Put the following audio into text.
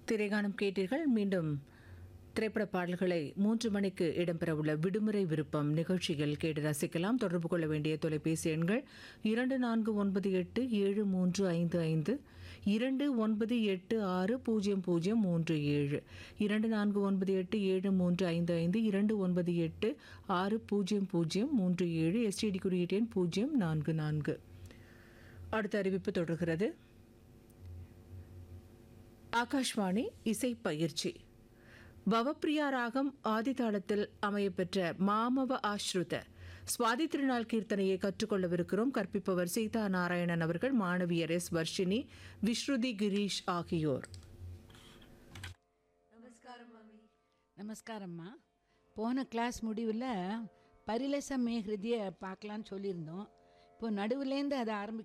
திரைகானம் கேட்டீர்கள் மீண்டும் திரைப்பட பாடல்களை மூன்று மணிக்கு இடம்பெறவுள்ள விடுமுறை விருப்பம் நிகழ்ச்சியில் கேட்டு ரசிக்கலாம் தொடர்பு கொள்ள வேண்டிய தொலைபேசி எண்கள் இரண்டு நான்கு ஒன்பது எட்டு ஏழு மூன்று ஐந்து ஐந்து இரண்டு ஒன்பது எட்டு ஆறு பூஜ்ஜியம் பூஜ்ஜியம் மூன்று ஏழு இரண்டு நான்கு ஒன்பது எட்டு ஏழு மூன்று ஐந்து ஐந்து இரண்டு ஒன்பது எட்டு ஆறு பூஜ்ஜியம் பூஜ்ஜியம் மூன்று ஏழு எஸ்டிடி குறியீட்டு எண் பூஜ்ஜியம் நான்கு நான்கு அடுத்த அறிவிப்பு தொடர்கிறது ஆகாஷ்வாணி இசை பயிற்சி பவப்பிரியா ராகம் ஆதிதாளத்தில் அமையப்பெற்ற மாமவ ஆஸ்ருத சுவாதி திருநாள் கீர்த்தனையை கற்றுக்கொள்ளவிருக்கிறோம் கற்பிப்பவர் சீதா நாராயணன் அவர்கள் மாணவியர் எஸ் வர்ஷினி விஸ்ருதி கிரீஷ் ஆகியோர் நமஸ்காரம்மா போன கிளாஸ் முடிவில் பரிலச மே ஹிருதிய பார்க்கலான்னு சொல்லியிருந்தோம் இப்போ நடுவுலேருந்து அதை ஆரம்பி